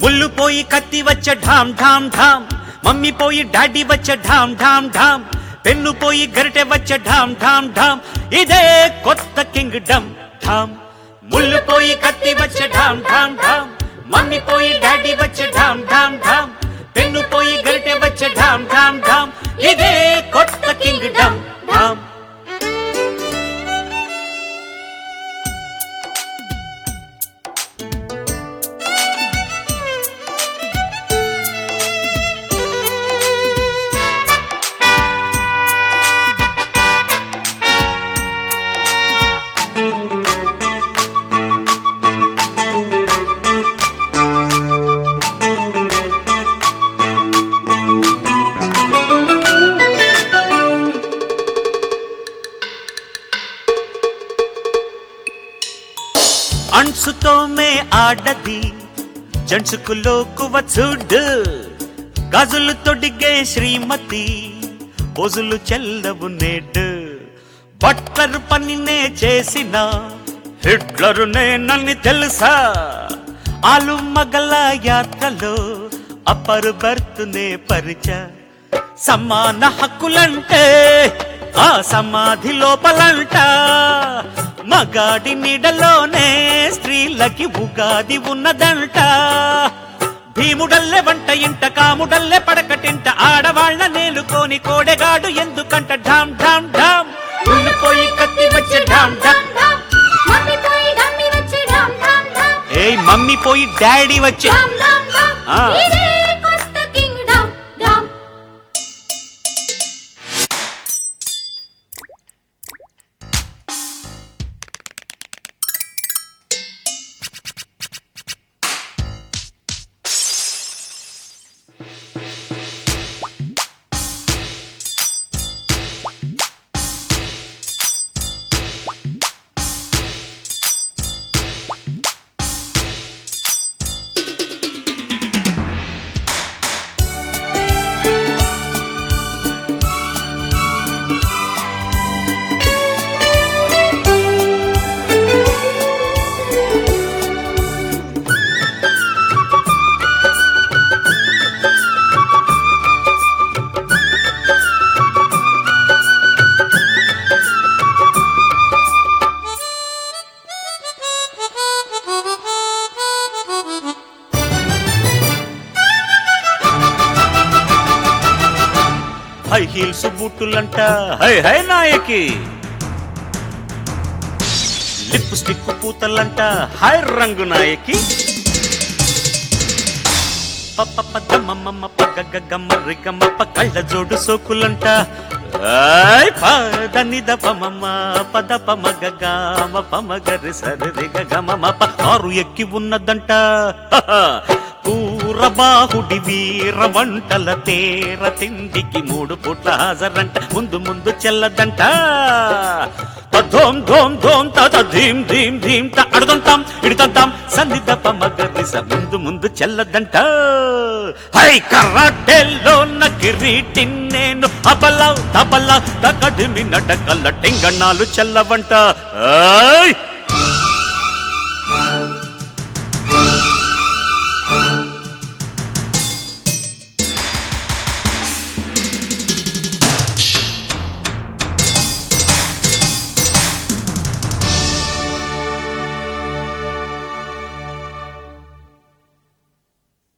ముళ్ళు పోయి కత్తి వచ్చే ఢామ్ ఢామ్ ఢామ్ మమ్మీ పోయి డాడీ వచ్చే ఢామ్ ఢామ్ ఢామ్ పెన్ను పోయి గరిటె వచ్చే ఢామ్ ఢామ్ ఢామ్ ఇదే కొత్త కింగ్ డమ్ ఢామ్ ముళ్ళు పోయి కత్తి వచ్చే ఢామ్ ఢామ్ ఢామ్ మమ్మీ పోయి డాడీ వచ్చే ఢామ్ ఢామ్ ఢామ్ పెన్ను పోయి గరిటె వచ్చే ఢామ్ ఢామ్ ఢామ్ ఇదే కొత్త కింగ్ డమ్ ఢామ్ అణ్సుతోమే ఆడది జంచుకులో కువచుడు గాజులు తొడిగే శ్రీమతి పోజులు చెల్లవు నేడు బట్లర్ పనినే చేసిన హిట్లరు నేనని తెలుసా ఆలు మగల యాత్రలో అప్పరు బర్తునే పరిచ సమాన హక్కులంటే ఆ సమాధి లోపలంట మగాడి నీడలోనే స్త్రీలకి ఉగాది ఉన్నదంట భీముడల్లె వంట ఇంట కాముడల్లె పడకటింట ఆడవాళ్ళ నేలుకోని కోడెగాడు ఎందుకంట ఢామ్ ఢామ్ ఢామ్ ఉండిపోయి కత్తి వచ్చే ఢామ్ ఢామ్ మమ్మీ పోయి డమ్మి వచ్చి డామ్ డామ్ డామ్ ఏయ్ మమ్మీ పోయి డాడీ వచ్చే డామ్ డామ్ డామ్ ఆ. ఇదే కొత్త కింగ్ డామ్ డామ్ హై హీల్స్ బూటులంట హై హై నాయకి లిప్ స్టిక్ పూతలంట హై రంగు నాయకి పప్ప పద్ద మమ్మమ్మ పగ్గ గమ్మ రిగమ్మ కళ్ళ జోడు సోకులంట ఐ పద నిద పమమ్మ పద పమగ గామ పమగరి సరి గమ మప కారు ఎక్కి ఉన్నదంట పూర బాహుడి వీర వంటల తేర తిండికి మూడు పూట్ల హాజరంట ముందు ముందు చెల్లదంట ధోం ధోం ధోం తద ధీం ధీం ధీం త అడుగుంటాం ఇడుతంటాం సన్నిధ పమగరిస ముందు ముందు చెల్లదంట హై కరాటేలో నకిరీటి నేను అబల తబల తకడిమి నడకల టెంగణాలు చెల్లవంట ఐ